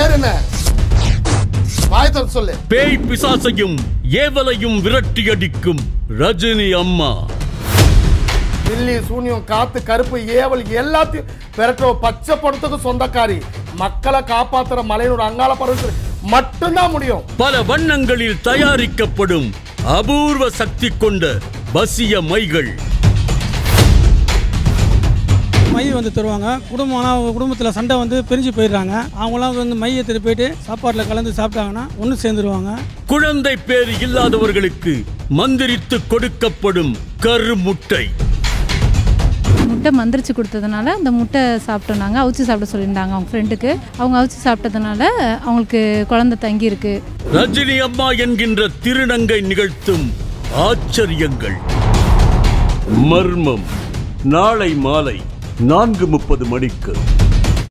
பேர் என்ன வாய் திறந்து சொல்லு பேய் பிசாசையும் ஏவலையும் விரட்டியடிக்கும் ரஜினி அம்மா தில்லி சூனியம் காத்து கருப்பு ஏவல் எல்லாத்தையும் பெரட்டோ பச்சை படத்துக்கு சொந்தக்காரி மக்களை காப்பாத்துற மலையனூர் அங்காள பருவத்தில் மட்டும்தான் முடியும் பல வண்ணங்களில் தயாரிக்கப்படும் அபூர்வ சக்தி கொண்ட வசிய மைகள் மை வந்து தருவாங்க குடும்பம்னா அவங்க குடும்பத்தில் சண்டை வந்து பிரிஞ்சு போயிடுறாங்க அவங்களாம் வந்து மை எடுத்துட்டு போயிட்டு சாப்பாட்டில் கலந்து சாப்பிட்டாங்கன்னா ஒன்று சேர்ந்துருவாங்க குழந்தை பேர் இல்லாதவர்களுக்கு மந்திரித்து கொடுக்கப்படும் கருமுட்டை முட்டை மந்திரிச்சு கொடுத்ததுனால அந்த முட்டை சாப்பிட்டோம் நாங்கள் அவிச்சு சாப்பிட சொல்லியிருந்தாங்க அவங்க ஃப்ரெண்டுக்கு அவங்க அவிச்சு சாப்பிட்டதுனால அவங்களுக்கு குழந்தை தங்கியிருக்கு ரஜினி அம்மா என்கின்ற திருநங்கை நிகழ்த்தும் ஆச்சரியங்கள் மர்மம் நாளை மாலை நான்கு முப்பது மணிக்கு